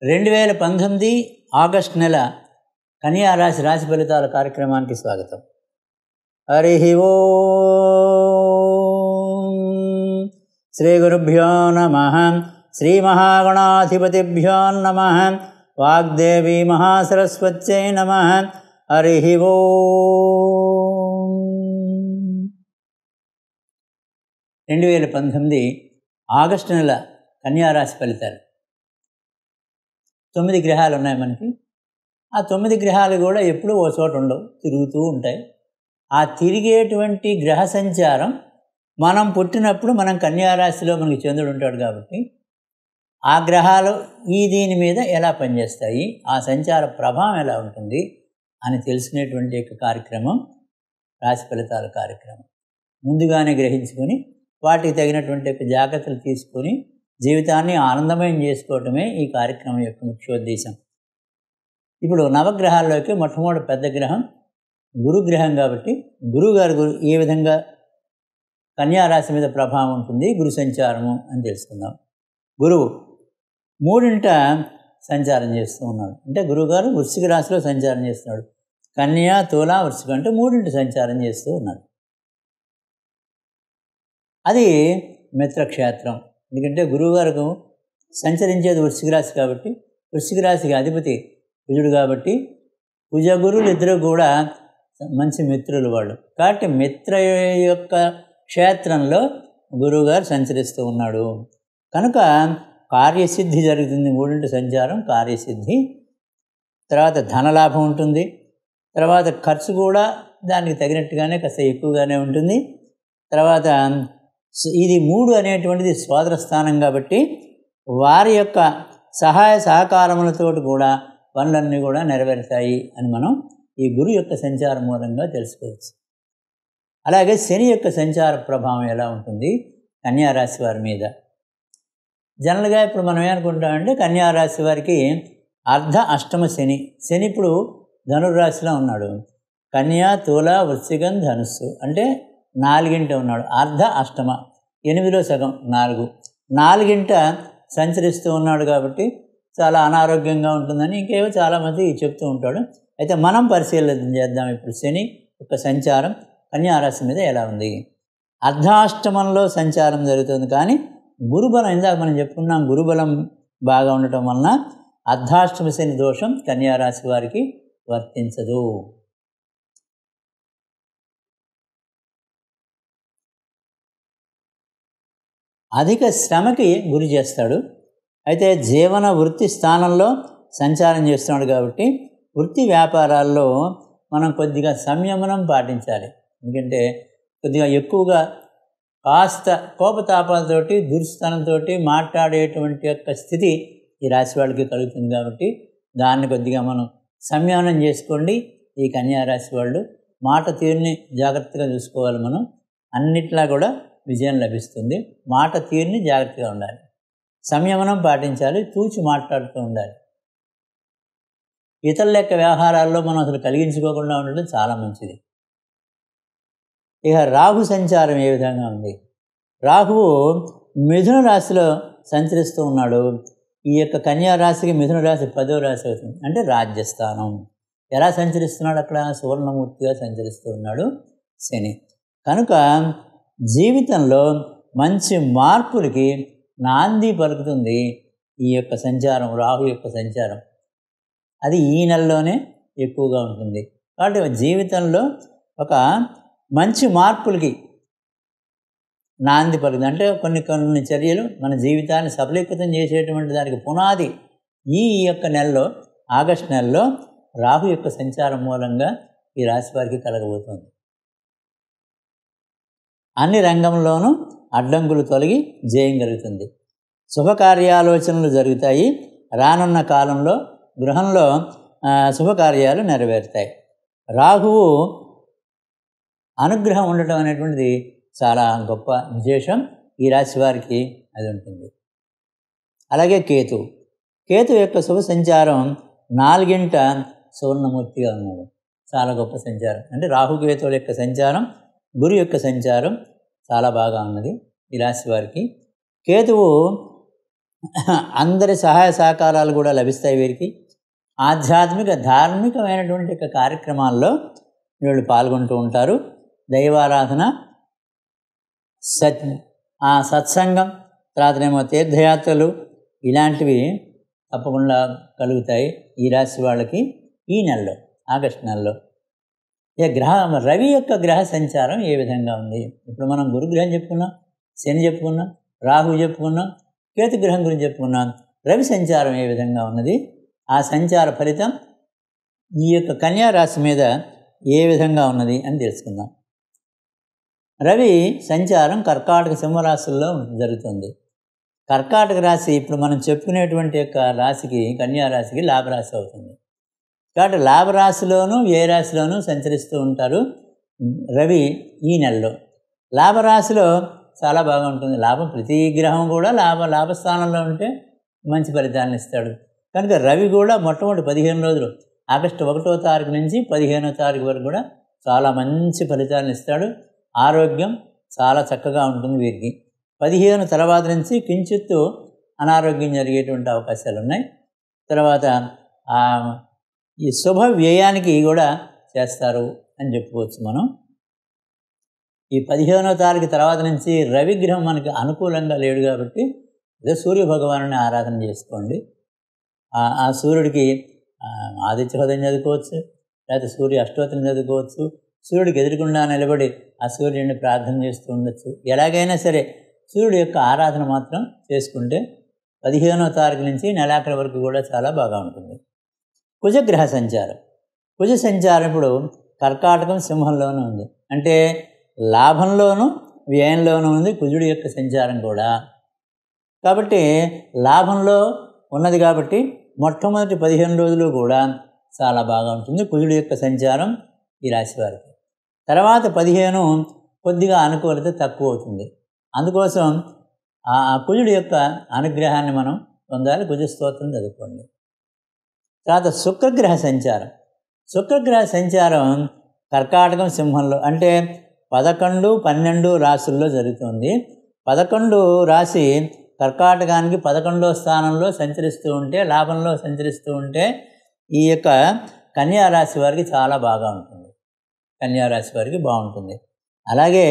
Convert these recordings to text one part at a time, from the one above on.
రెండు వేల పంతొమ్మిది ఆగస్ట్ నెల కన్యా రాశి రాశి ఫలితాల కార్యక్రమానికి స్వాగతం హరి ఓ శ్రీ గురుభ్యో నమ శ్రీ మహాగణాధిపతిభ్యో నమ వాగ్దేవి మహాసరస్వత్యై నమ హరి ఓ రెండు వేల పంతొమ్మిది ఆగస్టు నెల కన్యారాశి ఫలితాలు తొమ్మిది గ్రహాలు ఉన్నాయి మనకి ఆ తొమ్మిది గ్రహాలు కూడా ఎప్పుడూ ఓ చోట ఉండవు తిరుగుతూ ఉంటాయి ఆ తిరిగేటువంటి గ్రహ సంచారం మనం పుట్టినప్పుడు మనం కన్యారాశిలో మనకి చంద్రుడు ఉంటాడు కాబట్టి ఆ గ్రహాలు ఈ దీని మీద ఎలా పనిచేస్తాయి ఆ సంచార ప్రభావం ఎలా ఉంటుంది అని తెలుసుకునేటువంటి యొక్క కార్యక్రమం రాశి ఫలితాల కార్యక్రమం ముందుగానే గ్రహించుకొని వాటికి తగినటువంటి యొక్క జాగ్రత్తలు తీసుకొని జీవితాన్ని ఆనందమయం చేసుకోవటమే ఈ కార్యక్రమం యొక్క ముఖ్యోద్దేశం ఇప్పుడు నవగ్రహాల్లోకి మొట్టమొదటి పెద్ద గ్రహం గురుగ్రహం కాబట్టి గురువుగారు గురు ఏ విధంగా కన్యారాశి మీద ప్రభావం ఉంటుంది గురు సంచారము అని తెలుసుకుందాం గురువు మూడింట సంచారం చేస్తూ ఉన్నాడు అంటే గురువుగారు వృశ్చిక రాశిలో సంచారం చేస్తున్నాడు కన్యా తుల వృశ్చిక అంటే మూడింటి సంచారం చేస్తూ ఉన్నాడు అది మిత్రక్షేత్రం ఎందుకంటే గురువుగారు సంచరించేది వృశ్చిక రాశి కాబట్టి వృశ్చిక రాశికి అధిపతి కుజుడు కాబట్టి కుజ గురువులు ఇద్దరు కూడా మంచి మిత్రులు వాళ్ళు కాబట్టి మిత్ర యొక్క క్షేత్రంలో గురువుగారు సంచరిస్తూ ఉన్నాడు కనుక కార్యసిద్ధి జరుగుతుంది మూడింటి సంచారం కార్యసిద్ధి తర్వాత ధనలాభం ఉంటుంది తర్వాత ఖర్చు కూడా దానికి తగినట్టుగానే కాస్త ఎక్కువగానే ఉంటుంది తర్వాత ఇది మూడు అనేటువంటిది సోదర స్థానం కాబట్టి వారి యొక్క సహాయ సహకారములతో కూడా పనులన్నీ కూడా నెరవేరుతాయి అని మనం ఈ గురు యొక్క సంచారం మూలంగా తెలుసుకోవచ్చు అలాగే శని యొక్క సంచార ప్రభావం ఎలా ఉంటుంది కన్యారాశి వారి మీద జనరల్గా ఇప్పుడు మనం ఏమనుకుంటామంటే కన్యారాశి వారికి అర్ధ అష్టమ శని శని ఇప్పుడు ధనుర్రాశిలో ఉన్నాడు కన్యా తుల వృశ్చికం ధనుస్సు అంటే నాలుగింట ఉన్నాడు అర్ధ అష్టమ ఎనిమిదిలో సగం నాలుగు నాలుగింట సంచరిస్తూ ఉన్నాడు కాబట్టి చాలా అనారోగ్యంగా ఉంటుందని ఇంకేవో చాలామంది చెప్తూ ఉంటాడు అయితే మనం పరిశీలన చేద్దాం ఇప్పుడు శని యొక్క సంచారం కన్యారాశి మీద ఎలా ఉంది అర్ధాష్టమంలో సంచారం జరుగుతుంది కానీ గురుబలం ఇందాక మనం చెప్పుకున్నాం గురుబలం బాగా ఉండటం వలన అర్ధాష్టమ శని దోషం కన్యారాశి వారికి వర్తించదు అధిక శ్రమకి గురి చేస్తాడు అయితే జీవన వృత్తి స్థానంలో సంచారం చేస్తున్నాడు కాబట్టి వృత్తి వ్యాపారాల్లో మనం కొద్దిగా సంయమనం పాటించాలి ఎందుకంటే కొద్దిగా ఎక్కువగా కాస్త కోపతాపాలతోటి దుర్స్థానంతో మాట్లాడేటువంటి యొక్క స్థితి ఈ రాశి వాళ్ళకి కలుగుతుంది కాబట్టి దాన్ని కొద్దిగా మనం సంయమనం చేసుకోండి ఈ కన్యారాశి వాళ్ళు మాట తీరుని జాగ్రత్తగా చూసుకోవాలి మనం అన్నిట్లా కూడా విజయం లభిస్తుంది మాట తీరుని జాగ్రత్తగా ఉండాలి సంయమనం పాటించాలి తూచి మాట్లాడుతూ ఉండాలి ఇతరుల యొక్క వ్యవహారాల్లో మనం అసలు కలిగించుకోకుండా ఉండడం చాలా మంచిది ఇక రాహు సంచారం ఏ విధంగా ఉంది రాహువు మిథున రాశిలో సంచరిస్తూ ఉన్నాడు ఈ యొక్క కన్యా రాశికి మిథున రాశి పదో రాశి అవుతుంది అంటే రాజ్యస్థానం ఎలా సంచరిస్తున్నాడు అక్కడ సువర్ణమూర్తిగా సంచరిస్తూ ఉన్నాడు శని కనుక జీవితంలో మంచి మార్పులకి నాంది పలుకుతుంది ఈ యొక్క సంచారం రాహు యొక్క సంచారం అది ఈ నెలలోనే ఎక్కువగా ఉంటుంది కాబట్టి జీవితంలో ఒక మంచి మార్పులకి నాంది పలుకుతుంది అంటే కొన్ని కొన్ని చర్యలు మన జీవితాన్ని సఫలీకృతం చేసేటువంటి దానికి పునాది ఈ యొక్క నెలలో ఆగస్టు నెలలో రాహు యొక్క సంచారం మూలంగా ఈ రాశి వారికి కలగబోతుంది అన్ని రంగంలోనూ అడ్డంకులు తొలగి జయం కలుగుతుంది శుభకార్యాలోచనలు జరుగుతాయి రానున్న కాలంలో గృహంలో శుభకార్యాలు నెరవేరుతాయి రాహువు అనుగ్రహం ఉండటం అనేటువంటిది చాలా గొప్ప విశేషం ఈ రాశి వారికి అది ఉంటుంది అలాగే కేతు కేతు యొక్క శుభ సంచారం నాలుగింట సువర్ణమూర్తిగా ఉన్నాడు చాలా గొప్ప సంచారం అంటే రాహుకేతువుల యొక్క సంచారం గురు యొక్క సంచారం చాలా బాగా ఉన్నది ఈ రాశి వారికి కేతువు అందరి సహాయ సహకారాలు కూడా లభిస్తాయి వీరికి ఆధ్యాత్మిక ధార్మికమైనటువంటి యొక్క కార్యక్రమాల్లో వీళ్ళు పాల్గొంటూ ఉంటారు దైవారాధన సత్ ఆ సత్సంగం తర్వాతనేమో తీర్థయాత్రలు ఇలాంటివి తప్పకుండా కలుగుతాయి ఈ రాశి వాళ్ళకి ఈ నెలలో ఆగస్టు నెలలో ఇక గ్రహ రవి యొక్క గ్రహ సంచారం ఏ విధంగా ఉంది ఇప్పుడు మనం గురుగ్రహం చెప్పుకున్నాం శని చెప్పుకున్నాం రాహు చెప్పుకున్నాం కేతు గ్రహం గురించి చెప్పుకున్నాం రవి సంచారం ఏ విధంగా ఉన్నది ఆ సంచార ఫలితం ఈ యొక్క కన్యా రాశి మీద ఏ విధంగా ఉన్నది అని తెలుసుకుందాం రవి సంచారం కర్కాటక సింహరాశుల్లో జరుగుతుంది కర్కాటక రాశి ఇప్పుడు మనం చెప్పుకునేటువంటి యొక్క రాశికి కన్యా రాశికి లాభరాశి అవుతుంది కాబట్టి లాభరాశిలోనూ ఏ రాశిలోనూ సంచరిస్తూ ఉంటారు రవి ఈ నెలలో లాభరాశిలో చాలా బాగా ఉంటుంది లాభం ప్రతి గ్రహం కూడా లాభ లాభస్థానంలో ఉంటే మంచి ఫలితాలను ఇస్తాడు కనుక రవి కూడా మొట్టమొదటి పదిహేను రోజులు ఆగస్టు ఒకటో తారీఖు నుంచి పదిహేనో తారీఖు వరకు కూడా చాలా మంచి ఫలితాలను ఇస్తాడు ఆరోగ్యం చాలా చక్కగా ఉంటుంది వీరికి పదిహేను తర్వాత నుంచి కించిత్తు అనారోగ్యం జరిగేటువంటి అవకాశాలు ఉన్నాయి తర్వాత ఆ, ఈ శుభ వ్యయానికి కూడా చేస్తారు అని చెప్పుకోవచ్చు మనం ఈ పదిహేనో తారీఖు తర్వాత నుంచి రవిగ్రహం మనకి అనుకూలంగా లేడు కాబట్టి అదే సూర్య భగవాను ఆరాధన చేసుకోండి ఆ- ఆ సూర్యుడికి ఆ, ఆదిత్య హృదయం చదువుకోవచ్చు లేకపోతే సూర్య అష్టోత్తరం చదువుకోవచ్చు సూర్యుడికి ఎదురుకుండా నిలబడి ఆ సూర్యుడిని ప్రార్థన చేస్తూ ఉండొచ్చు ఎలాగైనా సరే సూర్యుడి యొక్క ఆరాధన మాత్రం చేసుకుంటే పదిహేనో తారీఖు నుంచి నెలాఖరి వరకు కూడా చాలా బాగా ఉంటుంది కుజగ్రహ సంచారం కుజ సంచారం ఇప్పుడు కర్కాటకం సింహంలోనూ ఉంది అంటే లాభంలోనూ వ్యయంలోనూ ఉంది కుజుడి యొక్క సంచారం కూడా కాబట్టి లాభంలో ఉన్నది కాబట్టి మొట్టమొదటి పదిహేను రోజులు కూడా చాలా బాగా ఉంటుంది కుజుడి యొక్క సంచారం ఈ రాశి వారికి తర్వాత పదిహేను కొద్దిగా అనుకూలత తక్కువ అవుతుంది అందుకోసం ఆ ఆ కుజుడి యొక్క అనుగ్రహాన్ని మనం పొందాలి కుజ స్తోత్రం చదువుకోండి తర్వాత శుక్రగ్రహ సంచారం శుక్రగ్రహ సంచారం కర్కాటకం సింహంలో అంటే పదకొండు పన్నెండు రాశుల్లో జరుగుతుంది పదకొండు రాశి కర్కాటకానికి పదకొండో స్థానంలో సంచరిస్తూ ఉంటే లాభంలో సంచరిస్తూ ఉంటే ఈ యొక్క కన్యా రాశి వారికి చాలా బాగా ఉంటుంది కన్యా రాశి వారికి బాగుంటుంది అలాగే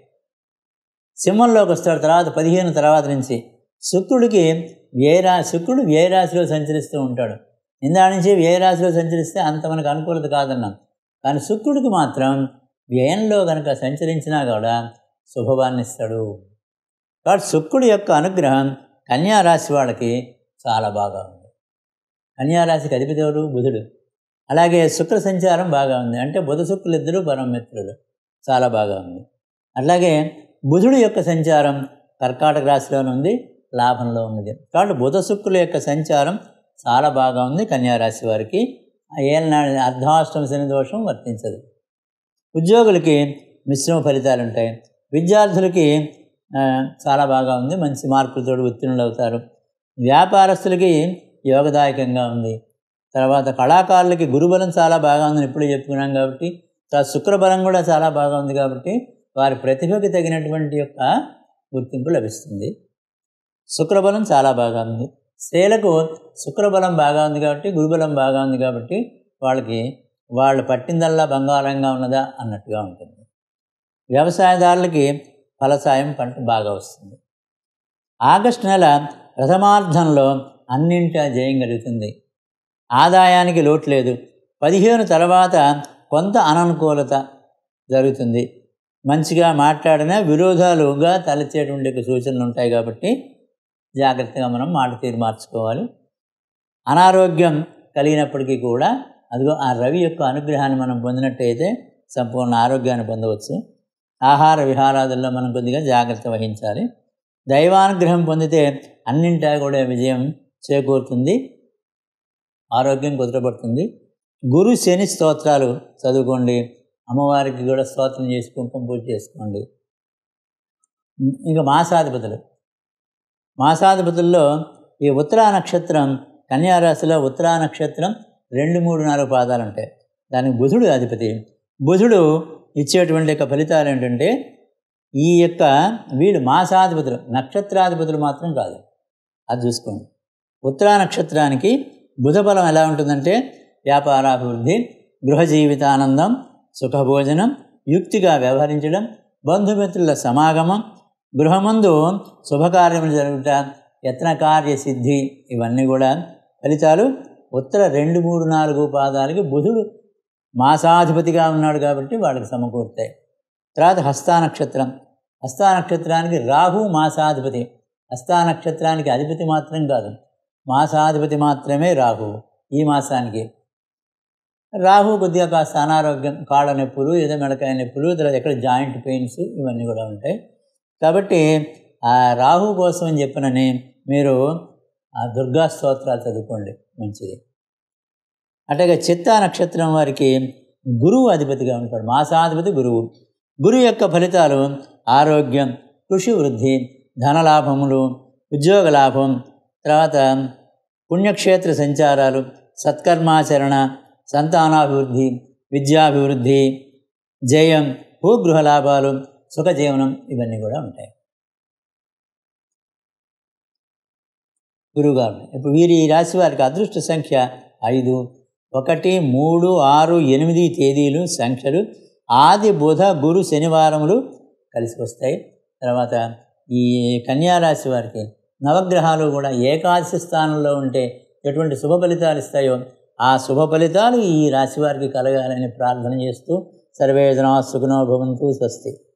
సింహంలోకి వస్తాడు తర్వాత పదిహేను తర్వాత నుంచి శుక్రుడికి వ్యయరా శుక్రుడు వ్యయరాశిలో సంచరిస్తూ ఉంటాడు ఇందా నుంచి వ్యయరాశిలో సంచరిస్తే అంత మనకు అనుకూలత కాదన్నాం కానీ శుక్రుడికి మాత్రం వ్యయంలో కనుక సంచరించినా కూడా శుభవాన్ని ఇస్తాడు కాబట్టి శుక్రుడి యొక్క అనుగ్రహం కన్యా రాశి వాళ్ళకి చాలా బాగా ఉంది కన్యా రాశికి అధిపతి ఎవరు బుధుడు అలాగే శుక్ర సంచారం బాగా ఉంది అంటే బుధ శుక్రులు ఇద్దరు పరమమిత్రులు చాలా బాగా ఉంది అట్లాగే బుధుడు యొక్క సంచారం కర్కాటక రాశిలోనే ఉంది లాభంలో ఉన్నది కాబట్టి బుధ శుక్రుల యొక్క సంచారం చాలా బాగా ఉంది కన్యా రాశి వారికి ఏళ్ళనాడు అర్ధాష్టమ శని దోషం వర్తించదు ఉద్యోగులకి మిశ్రమ ఫలితాలు ఉంటాయి విద్యార్థులకి ఆ, చాలా బాగా ఉంది మంచి మార్కులతో ఉత్తీర్ణులు అవుతారు వ్యాపారస్తులకి యోగదాయకంగా ఉంది తర్వాత కళాకారులకి గురుబలం చాలా బాగా ఉందని ఇప్పుడే చెప్పుకున్నాం కాబట్టి తర్వాత శుక్రబలం కూడా చాలా బాగా ఉంది కాబట్టి వారి ప్రతిభకి తగినటువంటి యొక్క గుర్తింపు లభిస్తుంది శుక్రబలం చాలా బాగా ఉంది స్త్రీలకు శుక్రబలం బాగా ఉంది కాబట్టి గురుబలం బాగా ఉంది కాబట్టి వాళ్ళకి వాళ్ళు పట్టిందల్లా బంగారంగా ఉన్నదా అన్నట్టుగా ఉంటుంది వ్యవసాయదారులకి ఫలసాయం పంట బాగా వస్తుంది ఆగస్టు నెల ప్రథమార్థంలో అన్నింటా జయం కలుగుతుంది ఆదాయానికి లోటు లేదు పదిహేను తర్వాత కొంత అననుకూలత జరుగుతుంది మంచిగా మాట్లాడిన విరోధాలుగా తలెత్తేటువంటి యొక్క సూచనలు ఉంటాయి కాబట్టి జాగ్రత్తగా మనం మాట తీరు మార్చుకోవాలి అనారోగ్యం కలిగినప్పటికీ కూడా అదిగో ఆ రవి యొక్క అనుగ్రహాన్ని మనం పొందినట్టయితే సంపూర్ణ ఆరోగ్యాన్ని పొందవచ్చు ఆహార విహారాదుల్లో మనం కొద్దిగా జాగ్రత్త వహించాలి దైవానుగ్రహం పొందితే అన్నింటా కూడా విజయం చేకూరుతుంది ఆరోగ్యం కుదరబడుతుంది గురు శని స్తోత్రాలు చదువుకోండి అమ్మవారికి కూడా స్తోత్రం చేసి కుంకుమ పూజ చేసుకోండి ఇంకా మాసాధిపతులు మాసాధిపతుల్లో ఈ ఉత్తరా నక్షత్రం కన్యారాశిలో ఉత్తరా నక్షత్రం రెండు మూడు నాలుగు పాదాలు ఉంటాయి దానికి బుధుడు అధిపతి బుధుడు ఇచ్చేటువంటి యొక్క ఫలితాలు ఏంటంటే ఈ యొక్క వీళ్ళు మాసాధిపతులు నక్షత్రాధిపతులు మాత్రం కాదు అది చూసుకోండి ఉత్తరా నక్షత్రానికి బుధబలం ఎలా ఉంటుందంటే వ్యాపారాభివృద్ధి గృహ జీవితానందం సుఖభోజనం యుక్తిగా వ్యవహరించడం బంధుమిత్రుల సమాగమం గృహమందు శుభకార్యములు జరుగుట యత్న కార్యసిద్ధి ఇవన్నీ కూడా ఫలితాలు ఉత్తర రెండు మూడు నాలుగు పాదాలకి బుధుడు మాసాధిపతిగా ఉన్నాడు కాబట్టి వాళ్ళకి సమకూరుతాయి తర్వాత హస్తా నక్షత్రం హస్తా నక్షత్రానికి రాహు మాసాధిపతి హస్తా నక్షత్రానికి అధిపతి మాత్రం కాదు మాసాధిపతి మాత్రమే రాహు ఈ మాసానికి రాహు కొద్దిగా కాస్త అనారోగ్యం కాళ్ళ నొప్పులు ఏదో మెడకాయ నొప్పులు తర్వాత ఎక్కడ జాయింట్ పెయిన్స్ ఇవన్నీ కూడా ఉంటాయి కాబట్టి ఆ రాహు కోసం అని చెప్పినని మీరు ఆ దుర్గా స్తోత్రాలు చదువుకోండి మంచిది అట్లాగే చిత్తా నక్షత్రం వారికి గురువు అధిపతిగా ఉంటాడు మాసాధిపతి గురువు గురువు యొక్క ఫలితాలు ఆరోగ్యం కృషి వృద్ధి ధనలాభములు ఉద్యోగ లాభం తర్వాత పుణ్యక్షేత్ర సంచారాలు సత్కర్మాచరణ సంతానాభివృద్ధి విద్యాభివృద్ధి జయం భూగృహ లాభాలు సుఖజీవనం ఇవన్నీ కూడా ఉంటాయి గురువుగారు ఇప్పుడు వీరి ఈ రాశి వారికి అదృష్ట సంఖ్య ఐదు ఒకటి మూడు ఆరు ఎనిమిది తేదీలు సంఖ్యలు ఆది బుధ గురు శనివారములు కలిసి వస్తాయి తర్వాత ఈ కన్యా రాశి వారికి నవగ్రహాలు కూడా ఏకాదశి స్థానంలో ఉంటే ఎటువంటి శుభ ఫలితాలు ఇస్తాయో ఆ శుభ ఫలితాలు ఈ రాశి వారికి కలగాలని ప్రార్థన చేస్తూ సర్వేదనా సుఖనో భవంతు స్వస్తి